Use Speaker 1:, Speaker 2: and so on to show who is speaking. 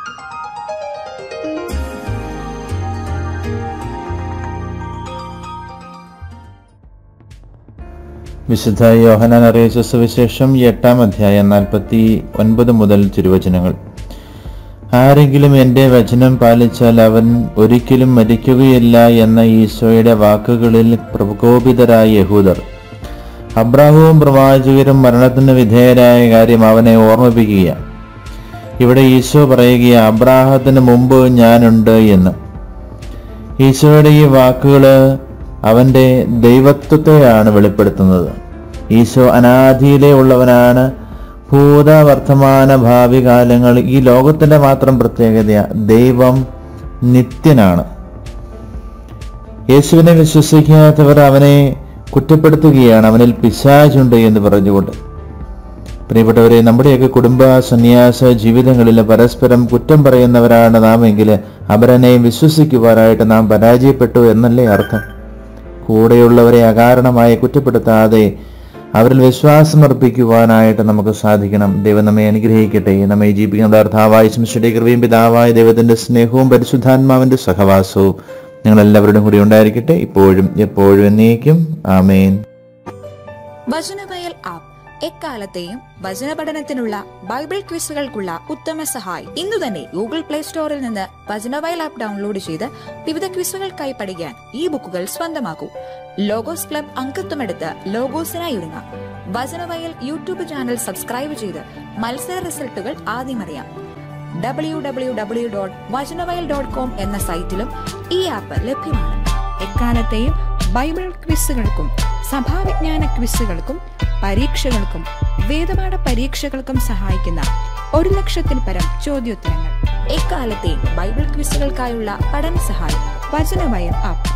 Speaker 1: വിശുദ്ധ യോഹനാൻ അറിയിച്ച സുവിശേഷം എട്ടാം അധ്യായം നാൽപ്പത്തി ഒൻപത് മുതൽ തിരുവചനങ്ങൾ ആരെങ്കിലും എൻ്റെ വചനം പാലിച്ചാൽ അവൻ ഒരിക്കലും മരിക്കുകയില്ല എന്ന ഈശോയുടെ വാക്കുകളിൽ പ്രകോപിതരായ യഹൂദർ അബ്രാഹവും പ്രവാചകരും മരണത്തിന് വിധേയരായ കാര്യം അവനെ ഓർമ്മിപ്പിക്കുക ഇവിടെ ഈശോ പറയുക അബ്രാഹത്തിന് മുമ്പ് ഞാനുണ്ട് എന്ന് ഈശോയുടെ ഈ വാക്കുകൾ അവൻ്റെ ദൈവത്വത്തെയാണ് വെളിപ്പെടുത്തുന്നത് ഈശോ അനാദിയിലെ ഉള്ളവനാണ് ഭൂത വർത്തമാന ഭാവി കാലങ്ങൾ ഈ ലോകത്തിൻ്റെ മാത്രം പ്രത്യേകത ദൈവം നിത്യനാണ് യേശുവിനെ വിശ്വസിക്കാത്തവർ അവനെ കുറ്റപ്പെടുത്തുകയാണ് അവനിൽ പിശാചുണ്ട് എന്ന് പറഞ്ഞുകൊണ്ട് പ്രിയപ്പെട്ടവരെ നമ്മുടെയൊക്കെ കുടുംബ സന്യാസ ജീവിതങ്ങളിൽ പരസ്പരം കുറ്റം പറയുന്നവരാണ് നാം എങ്കിൽ അവരനെയും വിശ്വസിക്കുവാനായിട്ട് നാം പരാജയപ്പെട്ടു എന്നല്ലേ അർത്ഥം കൂടെയുള്ളവരെ അകാരണമായി കുറ്റപ്പെടുത്താതെ അവരിൽ വിശ്വാസം അർപ്പിക്കുവാനായിട്ട് നമുക്ക് സാധിക്കണം ദൈവം നമ്മെ അനുഗ്രഹിക്കട്ടെ നമ്മെ ജീവിക്കുന്ന അർത്ഥാവായ ശംശയുടെ കൃപയും പിതാവായ ദൈവത്തിന്റെ സ്നേഹവും പരിശുദ്ധാത്മാവിന്റെ സഹവാസവും നിങ്ങളെല്ലാവരുടെയും കൂടി ഉണ്ടായിരിക്കട്ടെ ഇപ്പോഴും എപ്പോഴും എന്നേക്കും ആമേൻ
Speaker 2: വചനവയൽ ആപ്പ് എക്കാലത്തെയും വചന പഠനത്തിനുള്ള ബൈബിൾ ക്വിസുകൾക്കുള്ള ഉത്തമ സഹായി ഇന്നു തന്നെ ഗൂഗിൾ പ്ലേ സ്റ്റോറിൽ നിന്ന് വചനവയൽ ആപ്പ് ഡൗൺലോഡ് ചെയ്ത് വിവിധ ക്വിസുകൾക്കായി പഠിക്കാൻ ഈ ബുക്കുകൾ സ്വന്തമാക്കൂ ലോഗോസ് ക്ലബ് അംഗത്വമെടുത്ത് ലോഗോസിനായി ഒരുങ്ങാം വചനവയൽ യൂട്യൂബ് ചാനൽ സബ്സ്ക്രൈബ് ചെയ്ത് മത്സര റിസൾട്ടുകൾ ആദ്യം അറിയാം W W W dot Vachanavayal dot com എന്ന സൈറ്റിലും ഈ ആപ്പ് ലഭ്യമാണ് എക്കാലത്തെയും ബൈബിൾ ക്വിസുകൾക്കും സഭാവിജ്ഞാന ക്വിസുകൾക്കും പരീക്ഷകൾക്കും വേദപാഠ പരീക്ഷകൾക്കും സഹായിക്കുന്ന ഒരു ലക്ഷത്തിൽ പരം ചോദ്യോത്തരങ്ങൾ എക്കാലത്തെയും ബൈബിൾ ക്വിസുകൾക്കായുള്ള പഠന സഹായം വചനവയൽ ആപ്പ്